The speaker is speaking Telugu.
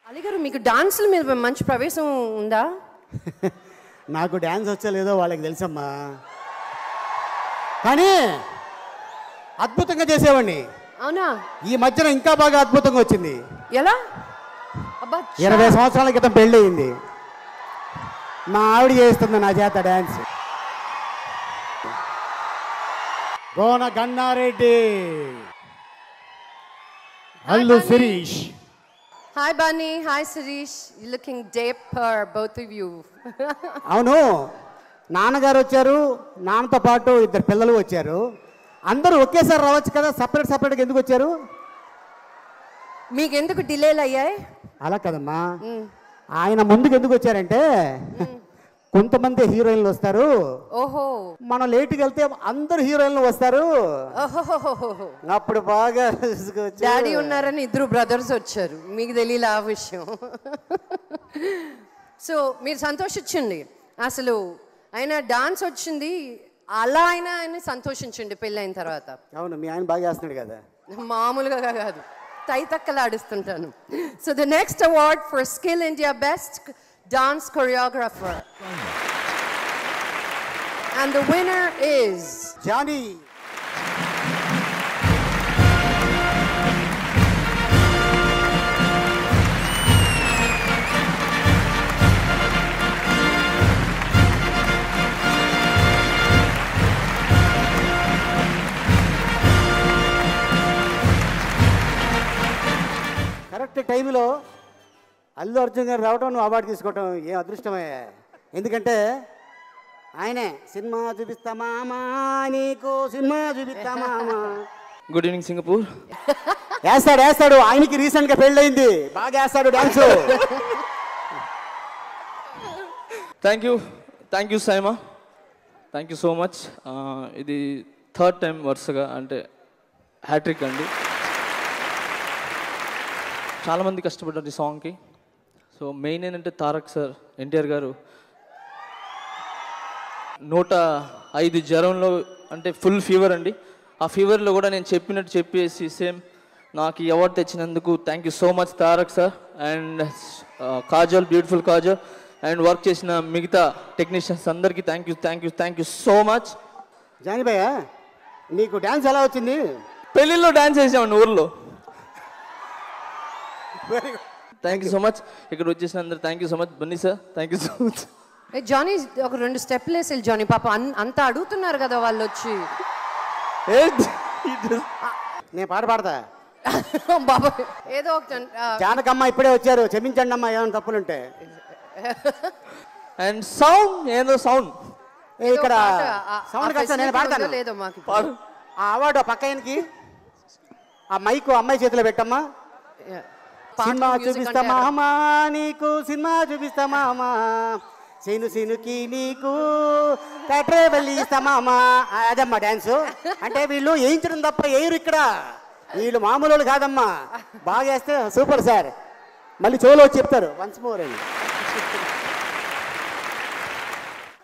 అలీగారు మీకు డాన్సుల మీద మంచి ప్రవేశం ఉందా నాకు డ్యాన్స్ వచ్చో లేదో వాళ్ళకి తెలుసమ్మా కానీ అద్భుతంగా చేసేవాడిని అవునా ఈ మధ్యన ఇంకా బాగా అద్భుతంగా వచ్చింది ఎలా అబ్బా ఇరవై సంవత్సరాల క్రితం పెళ్ళి అయింది మా ఆవిడ చేస్తుంది నా చేత dance Gona Gannareddy Allu Sirish hi Bunny hi Sirish you looking dapper both of you అవును నాన్నగారు వచ్చారు నాన్నతో పాటు ఇద్దరు పిల్లలు వచ్చారు అందరూ ఒకేసారి రావచ్చు కదా సపరేట్ సపరేట్గా ఎందుకు వచ్చారు మీకు ఎందుకు డిలేలు అయ్యాయి అలా కదమ్మా ఆయన ముందుకు ఎందుకు వచ్చారంటే కొంతమంది హీరోయిన్లు వస్తారు ఓహో మనం లేట్కి వెళ్తే అందరు హీరోయిన్లు వస్తారు ఓహో అప్పుడు బాగా తీసుకొచ్చి- డాడీ ఉన్నారని ఇద్దరు బ్రదర్స్ వచ్చారు మీకు తెలియలే ఆ విషయం సో మీరు సంతోషించండి అసలు ఆయన డాన్స్ వచ్చింది అలా అయినా ఆయన సంతోషించండి పెళ్ళైన తర్వాత అవును మీ ఆయన బాగా చేస్తున్నాడు కదా మామూలుగా కాదు తైతక్కలాడిస్తుంటాను so the next award for skill India best dance choreographer and the winner is Jani correct టైంలో అల్లు అర్జున్ గారు రావడం నువ్వు అవార్డు తీసుకోవటం ఏం అదృష్టమే ఎందుకంటే ఆయనే సినిమా చూపిస్తామా నీకు సినిమా చూపిస్తామా గుడ్ ఈవినింగ్ సింగపూర్ వేస్తాడు వేస్తాడు ఆయనకి రీసెంట్ గా పెళ్ళయింది బాగా వేస్తాడు dance thank you thank you SIIMA thank you so much ఇది థర్డ్ టైం వరుసగా అంటే హ్యాట్రిక్ అండి చాలామంది కష్టపడ్డారు ఈ సాంగ్కి సో మెయిన్ ఏంటంటే తారక్ సార్ ఎన్టీఆర్ గారు నూట ఐదు జ్వరంలో అంటే ఫుల్ ఫీవర్ అండి ఆ ఫీవర్లో కూడా నేను చెప్పినట్టు చెప్పేసి సేమ్ నాకు ఈ అవార్డు తెచ్చినందుకు thank you so much Tarak sir and Kajal beautiful Kajal and work చేసిన మిగతా టెక్నీషియన్స్ అందరికీ thank you thank you thank you so much జానిభయ్య నీకు డాన్స్ ఎలా వచ్చింది పెళ్ళిళ్ళలో డ్యాన్స్ చేసామండి ఊర్లో థ్యాంక్ యూ సో మచ్ ఇక్కడ వచ్చేసిన అందరు thank you so much Bunny sir thank you so much ఏ జానీ ఒక రెండు స్టెప్లు వేసి జానీ పాప అన్- అంత అడుగుతున్నారు కదా వాళ్ళు వచ్చి నేను పాట పాడతా బాబా ఏదో ఒక జానకమ్మ ఇప్పుడే వచ్చారు క్షమించండి అమ్మా ఏమైనా తప్పులుంటే అండ్ సౌండ్ ఏదో సౌండ్ ఏ, ఇక్కడ సౌండ్ కాస్త నేను పాడతాను లేదో మాకు పాడు ఆ అవార్డు ఆ పక్క ఆయనకి ఆ మైకు అమ్మాయి చేతిలో పెట్టమ్మా సినిమా చూపిస్తామా అమ్మా నీకు సినిమా చూపిస్తామా అమ్మా సీను సీనుకి నీకు ట్రావెల్ ఇస్తామా అమ్మా అదమ్మా డాన్స్ అంటే వీళ్ళు వేయించడం తప్ప వేయరు ఇక్కడ వీళ్ళు మామూలు వాళ్ళు కాదమ్మా బాగా వేస్తే సూపర్ సార్ మళ్ళీ చోలో వచ్చి చెప్తారు వన్స్ మోర్ అని